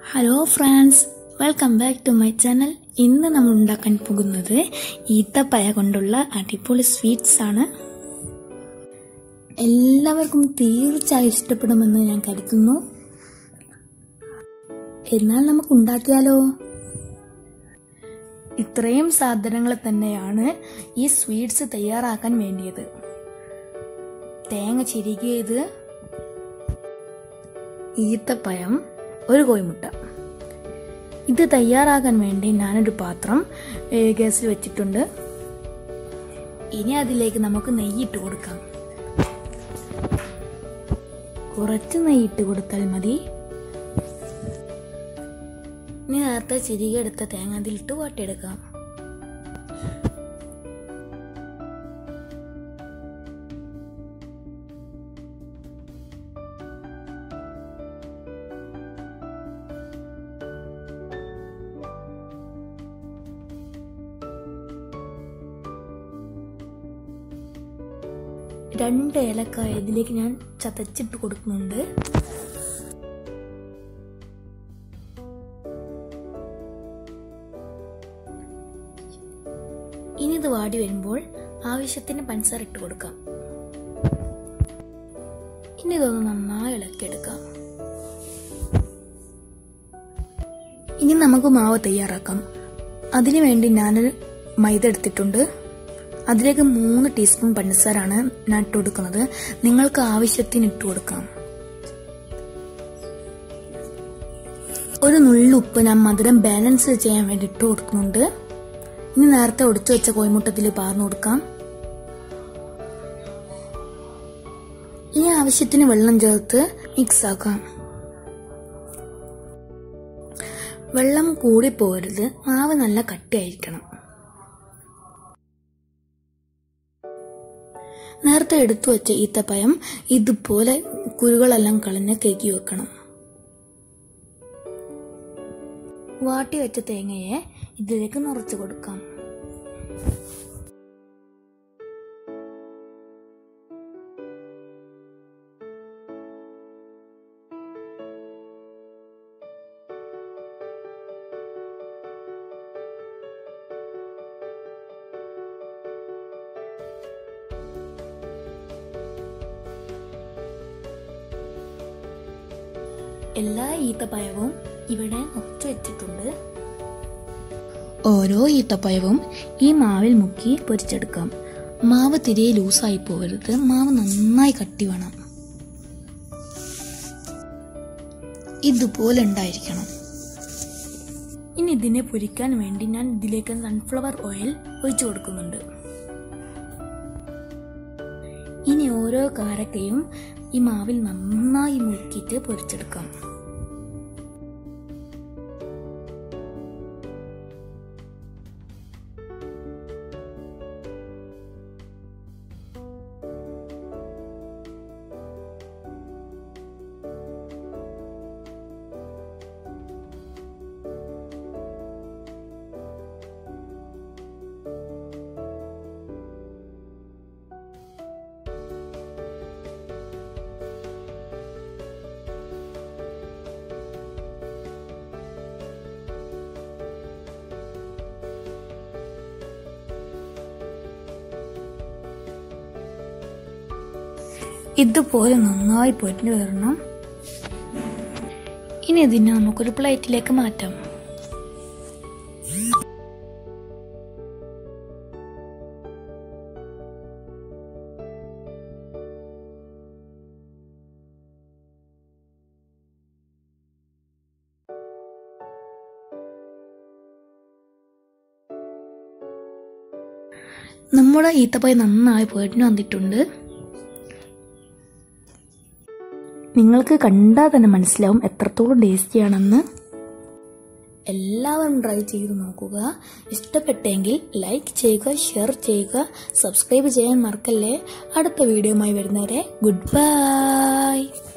hello friends welcome back to my channel ഇന്ന് നമ്മൾ ഉണ്ടാക്കാൻ പോകുന്നത് ഈത്തപ്പയ കൊണ്ടുള്ള അടിപൊളി സ്വീറ്റ്സ് ആണ് എല്ലാവർക്കും തീർച്ചയായും ഇഷ്ടപ്പെടുമെന്ന് ഞാൻ കരുതുന്നു എന്നാൽ നമുക്ക് ഉണ്ടാക്കിയാലോ ഇത്രയും സാധനങ്ങൾ തന്നെയാണ് ഈ സ്വീറ്റ്സ് തയ്യാറാക്കാൻ വേണ്ടിയത് തേങ്ങ ചിരികിയത് ഈത്തപ്പഴം ഒരു കോഴിമുട്ട ഇത് തയ്യാറാക്കാൻ വേണ്ടി ഞാനൊരു പാത്രം ഏ, ഗ്യാസിൽ വെച്ചിട്ടുണ്ട് ഇനി അതിലേക്ക് നമുക്ക് നെയ്യിട്ട് കൊടുക്കാം കുറച്ച് നെയ്യിട്ട് കൊടുത്താൽ മതി ഇനി നേരത്തെ ചിരികെ എടുത്ത തേങ്ങ അതിലിട്ട് വാട്ടിയെടുക്കാം രണ്ട് ഏലക്കായ ഇതിലേക്ക് ഞാൻ ചതച്ചിട്ട് കൊടുക്കുന്നുണ്ട് ഇനി ഇത് വാടി വരുമ്പോൾ ആവശ്യത്തിന് പഞ്ചസാര ഇട്ട് കൊടുക്കാം ഇനി ഇതൊന്ന് നന്നായി ഇളക്കിയെടുക്കാം ഇനി നമുക്ക് മാവ് തയ്യാറാക്കാം അതിനു വേണ്ടി ഞാനൊരു മൈദ എടുത്തിട്ടുണ്ട് അതിലേക്ക് മൂന്ന് ടീസ്പൂൺ പഞ്ചസാരാണ് ഞാൻ ഇട്ട് കൊടുക്കുന്നത് നിങ്ങൾക്ക് ആവശ്യത്തിന് ഇട്ട് കൊടുക്കാം ഒരു നുള്ളുപ്പ് ഞാൻ മധുരം ബാലൻസ് ചെയ്യാൻ വേണ്ടി ഇട്ട് കൊടുക്കുന്നുണ്ട് ഇനി നേരത്തെ ഒടിച്ചു വെച്ച കോഴിമുട്ടത്തിൽ പാർന്നു കൊടുക്കാം ഈ ആവശ്യത്തിന് വെള്ളം ചേർത്ത് മിക്സ് ആക്കാം വെള്ളം കൂടി പോരുത് മാവ് നല്ല കട്ടിയായിരിക്കണം നേരത്തെ എടുത്തു വെച്ച ഈത്തപ്പഴം ഇതുപോലെ കുരുകളെല്ലാം കളഞ്ഞ് കേക്കി വെക്കണം വാട്ടി വെച്ച തേങ്ങയെ ഇതിലേക്ക് നിറച്ചു കൊടുക്കാം എല്ലാ ഈത്തപ്പഴവും ഇവിടെ മുറിച്ചു വെച്ചിട്ടുണ്ട് ഓരോ ഈത്തപ്പഴവും ഈ മാവിൽ മുക്കി പൊരിച്ചെടുക്കാം മാവ് തിരെ ലൂസായി പോകരുത് മാവ് നന്നായി കട്ടി വേണം ഇതുപോലെ ഉണ്ടായിരിക്കണം ഇനി ഇതിനെ പൊരിക്കാൻ വേണ്ടി ഞാൻ ഇതിലേക്ക് സൺഫ്ലവർ ഓയിൽ ഒഴിച്ചു കൊടുക്കുന്നുണ്ട് ഇനി ഓരോ കാരക്കയും ഈ മാവിൽ നന്നായി മുക്കിയിട്ട് പൊരിച്ചെടുക്കാം ഇതുപോലെ നന്നായി പൊരിഞ്ഞു വരണം ഇനി ഇതിനെ നമുക്കൊരു പ്ലേറ്റിലേക്ക് മാറ്റാം നമ്മുടെ ഈത്തപ്പഴം നന്നായി പൊരിഞ്ഞു വന്നിട്ടുണ്ട് നിങ്ങൾക്ക് കണ്ടാൽ തന്നെ മനസ്സിലാവും എത്രത്തോളം ടേസ്റ്റിയാണെന്ന് എല്ലാവരും ട്രൈ ചെയ്ത് നോക്കുക ഇഷ്ടപ്പെട്ടെങ്കിൽ ലൈക്ക് ചെയ്യുക ഷെയർ ചെയ്യുക സബ്സ്ക്രൈബ് ചെയ്യാൻ മറക്കല്ലേ അടുത്ത വീഡിയോയുമായി വരുന്നവരെ ഗുഡ് ബൈ